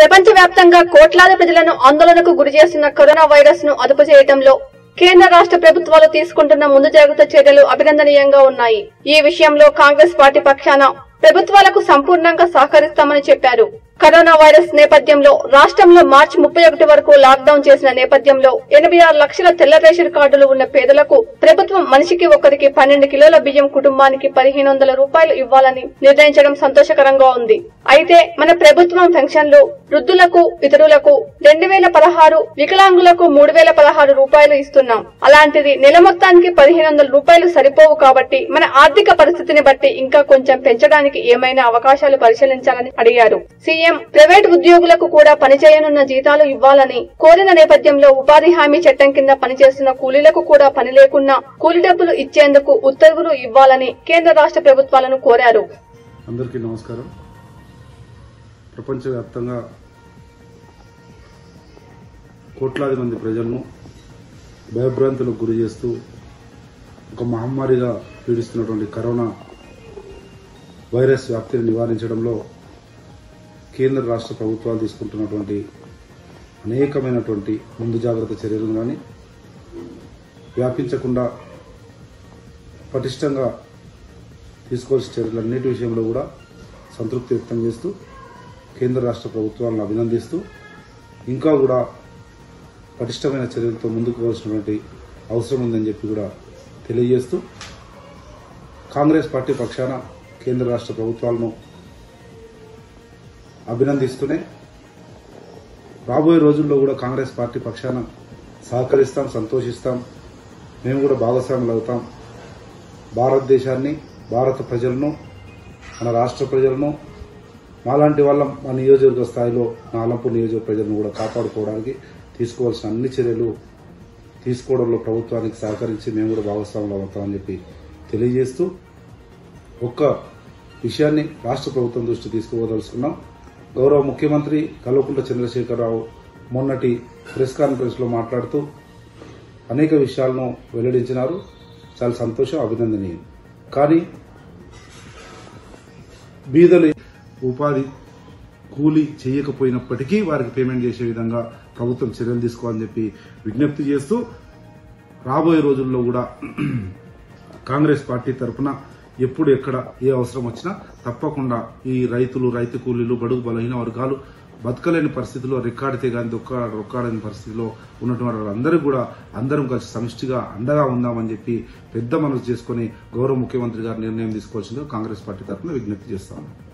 ప్రపంచవ్యాప్తంగా కోట్లాది ప్రజలను ఆందోళనకు గురి చేస్తున్న కరోనా వైరస్ ను అదుపు చేయడంలో కేంద్ర రాష్ట్ర ప్రభుత్వాలు తీసుకుంటున్న ముందు జాగ్రత్త చర్యలు అభినందనీయంగా ఉన్నాయి ఈ విషయంలో కాంగ్రెస్ పార్టీ పక్షాన ప్రభుత్వాలకు సంపూర్ణంగా సహకరిస్తామని చెప్పారు కరోనా వైరస్ నేపథ్యంలో రాష్ట్రంలో మార్చి ముప్పై ఒకటి వరకు లాక్డౌన్ చేసిన నేపథ్యంలో ఎనభై ఆరు లక్షల తెల్ల రేషన్ కార్డులు ఉన్న పేదలకు ప్రభుత్వం మనిషికి ఒకరికి పన్నెండు కిలోల బియ్యం కుటుంబానికి పదిహేను వందల రూపాయలు ఇవ్వాలని నిర్ణయించడం సంతోషకరంగా ఉంది అయితే మన ప్రభుత్వం పెన్షన్లు వృద్ధులకు ఇతరులకు రెండు వేల పదహారు వికలాంగులకు మూడు వేల పదహారు రూపాయలు ఇస్తున్నాం అలాంటిది నెల మొత్తానికి పదిహేను వందల రూపాయలు సరిపోవు కాబట్టి మన ఆర్థిక పరిస్థితిని బట్టి ఇంకా కొంచెం పెంచడానికి ఏమైనా అవకాశాలు పరిశీలించాలని అడిగారు సీఎం ప్రైవేట్ ఉద్యోగులకు కూడా పనిచేయనున్న జీతాలు ఇవ్వాలని కోరిన నేపథ్యంలో ఉపాధి హామీ చట్టం కింద పనిచేస్తున్న కూలీలకు కూడా పని లేకున్నా కూలి డబ్బులు ఇచ్చేందుకు ఉత్తర్వులు ఇవ్వాలని కేంద్ర రాష్ట్ర ప్రభుత్వాలను కోరారు అందరికీ నమస్కారం ప్రపంచవ్యాప్తంగా కోట్లాది మంది ప్రజలను భయభ్రాంతులకు గురి చేస్తూ ఒక మహమ్మారిగా పీడిస్తున్నటువంటి కరోనా వైరస్ వ్యాప్తిని నివారించడంలో కేంద్ర రాష్ట్ర ప్రభుత్వాలు తీసుకుంటున్నటువంటి అనేకమైనటువంటి ముందు జాగ్రత్త చర్యలను కానీ వ్యాపించకుండా పటిష్టంగా తీసుకోవాల్సిన చర్యలన్నిటి విషయంలో కూడా సంతృప్తి వ్యక్తం చేస్తూ కేంద్ర రాష్ట్ర ప్రభుత్వాలను అభినందిస్తూ ఇంకా కూడా పటిష్టమైన చర్యలతో ముందుకు పోవాల్సినటువంటి అవసరం ఉందని చెప్పి కూడా తెలియజేస్తూ కాంగ్రెస్ పార్టీ పక్షాన కేంద్ర రాష్ట్ర ప్రభుత్వాలను అభినందిస్తూనే రాబోయే రోజుల్లో కూడా కాంగ్రెస్ పార్టీ పక్షాన సహకరిస్తాం సంతోషిస్తాం మేము కూడా భాగస్వాములు అవుతాం భారతదేశాన్ని భారత ప్రజలను మన రాష్ట్ర ప్రజలను మాలాంటి వాళ్ళ మా నియోజకవర్గ స్థాయిలో నా అలంపూర్ నియోజకవర్గ ప్రజలను కూడా కాపాడుకోవడానికి తీసుకోవాల్సిన అన్ని చర్యలు తీసుకోవడంలో ప్రభుత్వానికి సహకరించి మేము కూడా భాగస్వాములు అవుతామని చెప్పి తెలియజేస్తూ ఒక్క విషయాన్ని రాష్ట్ర ప్రభుత్వం దృష్టి తీసుకుపోదలుచుకున్నాం గౌరవ ముఖ్యమంత్రి కల్వకుంట్ల చంద్రశేఖరరావు మొన్నటి ప్రెస్ కాన్ఫరెన్స్ లో మాట్లాడుతూ అనేక విషయాలను వెల్లడించినారు చాలా సంతోషం అభినందనీయం కానీ బీదలు ఉపాధి కూలీ చేయకపోయినప్పటికీ వారికి పేమెంట్ చేసే విధంగా ప్రభుత్వం చర్యలు తీసుకోవాలని చెప్పి విజ్ఞప్తి చేస్తూ రాబోయే రోజుల్లో కూడా కాంగ్రెస్ పార్టీ తరఫున ఎప్పుడు ఎక్కడ ఏ అవసరం వచ్చినా తప్పకుండా ఈ రైతులు రైతు కూలీలు బడుగు బలహీన వర్గాలు బతకలేని పరిస్థితిలో రెక్కాడితే కానీ దొక్క రొక్కాడని పరిస్థితిలో ఉన్నటువంటి వాళ్ళందరూ కూడా అందరం కలిసి సమిష్టిగా అండగా ఉందామని చెప్పి పెద్ద మనసు చేసుకుని గౌరవ ముఖ్యమంత్రి గారు నిర్ణయం తీసుకోవాల్సిందిగా కాంగ్రెస్ పార్టీ తరఫున విజ్ఞప్తి చేస్తాము